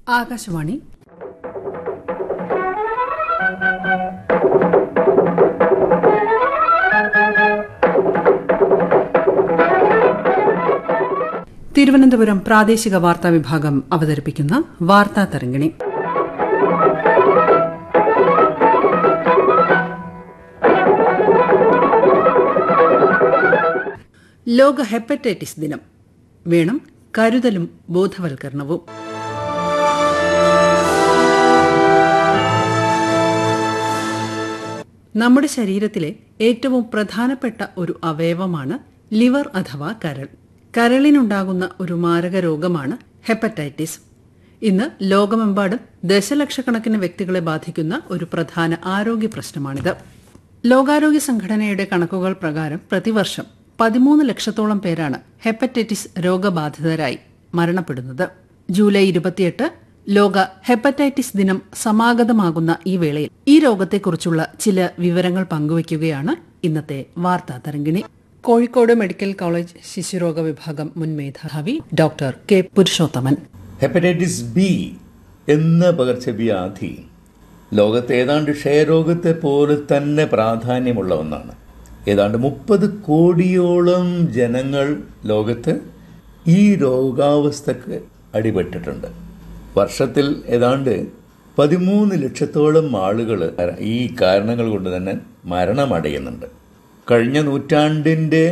ആകാശവാണി തിരുവനന്തപുരം പ്രാദേശിക വാർത്താ വിഭാഗം അവതരിപ്പിക്കുന്ന വാർത്താ തരംഗിണി ലോക ഹെപ്പറ്റൈറ്റിസ് ദിനം വേണം കരുതലും ബോധവൽക്കരണവും നമ്മുടെ ശരീരത്തിലെ ഏറ്റവും പ്രധാനപ്പെട്ട ഒരു അവയവമാണ് ലിവർ അഥവാ കരൾ കരളിനുണ്ടാകുന്ന ഒരു മാരക രോഗമാണ് ഹെപ്പറ്റൈറ്റിസ് ഇന്ന് ലോകമെമ്പാടും ദശലക്ഷക്കണക്കിന് വ്യക്തികളെ ബാധിക്കുന്ന ഒരു പ്രധാന ആരോഗ്യ പ്രശ്നമാണിത് ലോകാരോഗ്യ സംഘടനയുടെ കണക്കുകൾ പ്രകാരം പ്രതിവർഷം പതിമൂന്ന് ലക്ഷത്തോളം പേരാണ് ഹെപ്പറ്റൈറ്റിസ് രോഗബാധിതരായി മരണപ്പെടുന്നത് ജൂലൈ ഇരുപത്തിയെട്ട് ലോക ഹെപ്പറ്റൈറ്റിസ് ദിനം സമാഗതമാകുന്ന ഈ വേളയിൽ ഈ രോഗത്തെക്കുറിച്ചുള്ള ചില വിവരങ്ങൾ പങ്കുവയ്ക്കുകയാണ് ഇന്നത്തെ വാർത്താ തരംഗിണി കോഴിക്കോട് മെഡിക്കൽ കോളേജ് ശിശുരോഗ വിഭാഗം മുൻ മേധാവി doctor K Purushothaman hepatitis B എന്ന പകർച്ചവ്യാധി ലോകത്ത് ഏതാണ്ട് ക്ഷയരോഗത്തെ പോലെ തന്നെ പ്രാധാന്യമുള്ള ഒന്നാണ് ഏതാണ്ട് മുപ്പത് കോടിയോളം ജനങ്ങൾ ലോകത്ത് ഈ രോഗാവസ്ഥക്ക് അടിപെട്ടിട്ടുണ്ട് വർഷത്തിൽ ഏതാണ്ട് പതിമൂന്ന് ലക്ഷത്തോളം ആളുകൾ ഈ കാരണങ്ങൾ കൊണ്ട് തന്നെ മരണമടയുന്നുണ്ട് കഴിഞ്ഞ നൂറ്റാണ്ടിൻ്റെ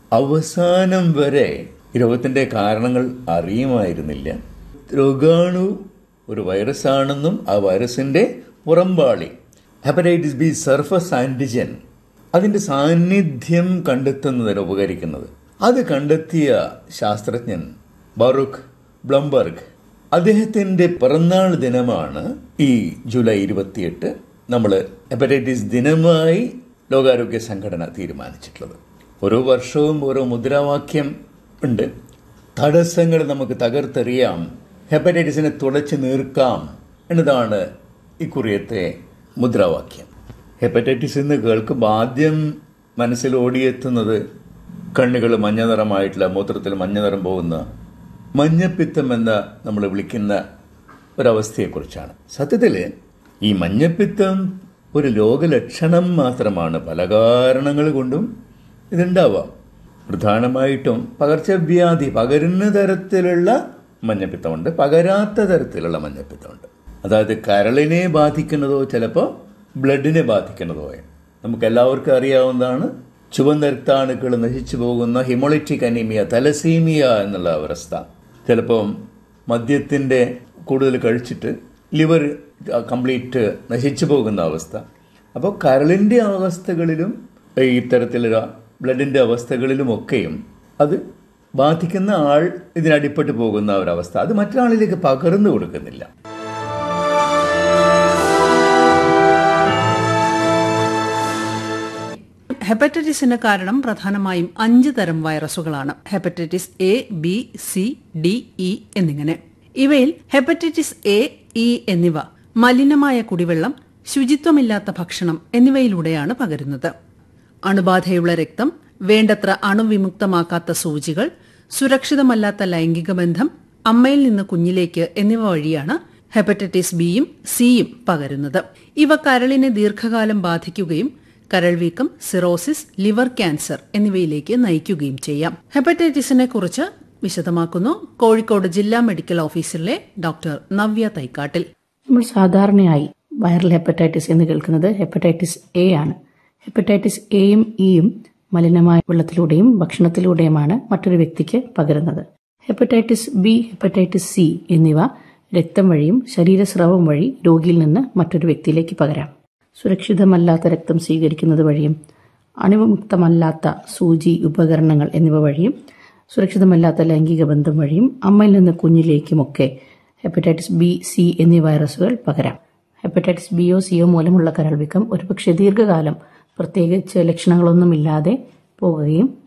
അവസാനം വരെ ഈ രോഗത്തിൻ്റെ കാരണങ്ങൾ അറിയുമായിരുന്നില്ല രോഗാണു ഒരു വൈറസാണെന്നും ആ വൈറസിൻ്റെ പുറംപാളി ഹെപ്പറ്റൈറ്റിസ് ബി സർഫസ് ആൻറ്റിജൻ അതിൻ്റെ സാന്നിധ്യം കണ്ടെത്തുന്നതിന് ഉപകരിക്കുന്നത് അത് കണ്ടെത്തിയ ശാസ്ത്രജ്ഞൻ ബറൂഖ് ബ്ലംബർഗ് അദ്ദേഹത്തിൻ്റെ പിറന്നാൾ ദിനമാണ് ഈ ജൂലൈ ഇരുപത്തിയെട്ട് നമ്മൾ ഹെപ്പറ്റൈറ്റിസ് ദിനമായി ലോകാരോഗ്യ സംഘടന തീരുമാനിച്ചിട്ടുള്ളത് ഓരോ വർഷവും ഓരോ മുദ്രാവാക്യം ഉണ്ട് തടസ്സങ്ങൾ നമുക്ക് തകർത്തെറിയാം ഹെപ്പറ്റൈറ്റിസിനെ തുടച്ചു നീർക്കാം എന്നതാണ് ഇക്കുറിയത്തെ മുദ്രാവാക്യം ഹെപ്പറ്റൈറ്റിസ് എന്ന് കേൾക്കുമ്പോൾ ആദ്യം മനസ്സിൽ ഓടിയെത്തുന്നത് കണ്ണുകൾ മഞ്ഞ നിറമായിട്ടുള്ള മൂത്രത്തിൽ മഞ്ഞ നിറം പോകുന്ന മഞ്ഞപ്പിത്തം എന്ന നമ്മൾ വിളിക്കുന്ന ഒരവസ്ഥയെക്കുറിച്ചാണ് സത്യത്തിൽ ഈ മഞ്ഞപ്പിത്തം ഒരു രോഗലക്ഷണം മാത്രമാണ് പല കാരണങ്ങൾ കൊണ്ടും ഇതുണ്ടാവാം പ്രധാനമായിട്ടും പകർച്ചവ്യാധി പകരുന്ന തരത്തിലുള്ള മഞ്ഞപ്പിത്തമുണ്ട് പകരാത്ത തരത്തിലുള്ള മഞ്ഞപ്പിത്തമുണ്ട് അതായത് കരളിനെ ബാധിക്കുന്നതോ ചിലപ്പോൾ ബ്ലഡിനെ ബാധിക്കുന്നതോ നമുക്ക് എല്ലാവർക്കും അറിയാവുന്നതാണ് ചുവന്ന രക്താണുക്കൾ നശിച്ചു പോകുന്ന ഹിമോളിറ്റിക് അനീമിയ തലസീമിയ എന്നുള്ള അവസ്ഥ ചിലപ്പം മദ്യത്തിൻ്റെ കൂടുതൽ കഴിച്ചിട്ട് ലിവർ കംപ്ലീറ്റ് നശിച്ചു പോകുന്ന അവസ്ഥ അപ്പോൾ കരളിൻ്റെ അവസ്ഥകളിലും ഇത്തരത്തിലുള്ള ബ്ലഡിൻ്റെ അവസ്ഥകളിലുമൊക്കെയും അത് ബാധിക്കുന്ന ആൾ ഇതിനടിപ്പെട്ട് പോകുന്ന ഒരവസ്ഥ അത് മറ്റൊരാളിലേക്ക് പകർന്നു കൊടുക്കുന്നില്ല ഹെപ്പറ്റൈറ്റിസിന് കാരണം പ്രധാനമായും അഞ്ച് തരം വൈറസുകളാണ് hepatitis A B C D E എന്നിങ്ങനെ ഇവയിൽ ഹെപ്പറ്റൈറ്റിസ് എ ഇ എന്നിവ മലിനമായ കുടിവെള്ളം ശുചിത്വമില്ലാത്ത ഭക്ഷണം എന്നിവയിലൂടെയാണ് പകരുന്നത് അണുബാധയുള്ള രക്തം വേണ്ടത്ര അണുവിമുക്തമാക്കാത്ത സൂചികൾ സുരക്ഷിതമല്ലാത്ത ലൈംഗിക ബന്ധം അമ്മയിൽ നിന്ന് കുഞ്ഞിലേക്ക് എന്നിവ വഴിയാണ് ഹെപ്പറ്റൈറ്റിസ് ബിയും സിയും പകരുന്നത് ഇവ കരളിനെ ദീർഘകാലം ബാധിക്കുകയും കരൾ വീക്കം സിറോസിസ് ലിവർ ക്യാൻസർ എന്നിവയിലേക്ക് നയിക്കുകയും ചെയ്യാം ഹെപ്പറ്റൈറ്റിസിനെ കുറിച്ച് വിശദമാക്കുന്നു കോഴിക്കോട് ജില്ലാ മെഡിക്കൽ ഓഫീസറിലെ ഡോക്ടർ നവ്യ തൈക്കാട്ടിൽ നമ്മൾ സാധാരണയായി വൈറൽ ഹെപ്പറ്റൈറ്റിസ് എന്ന് കേൾക്കുന്നത് ഹെപ്പറ്റൈറ്റിസ് എ ആണ് ഹെപ്പറ്റൈറ്റിസ് എയും ഇയും മലിനമായ വെള്ളത്തിലൂടെയും ഭക്ഷണത്തിലൂടെയുമാണ് മറ്റൊരു വ്യക്തിക്ക് പകരുന്നത് ഹെപ്പറ്റൈറ്റിസ് ബി ഹെപ്പറ്റൈറ്റിസ് സി എന്നിവ രക്തം വഴിയും ശരീരസ്രവം വഴി രോഗിയിൽ നിന്ന് മറ്റൊരു വ്യക്തിയിലേക്ക് പകരാം സുരക്ഷിതമല്ലാത്ത രക്തം സ്വീകരിക്കുന്നത് വഴിയും അണുവിമുക്തമല്ലാത്ത സൂചി ഉപകരണങ്ങൾ എന്നിവ വഴിയും സുരക്ഷിതമല്ലാത്ത ലൈംഗിക ബന്ധം വഴിയും അമ്മയിൽ നിന്ന് കുഞ്ഞിലേക്കുമൊക്കെ ഹെപ്പറ്റൈറ്റിസ് ബി സി എന്നീ വൈറസുകൾ പകരാം ഹെപ്പറ്റൈറ്റിസ് ബിയോ സിയോ മൂലമുള്ള കരൾ വീക്കം ഒരുപക്ഷെ ദീർഘകാലം പ്രത്യേകിച്ച് ലക്ഷണങ്ങളൊന്നുമില്ലാതെ പോകുകയും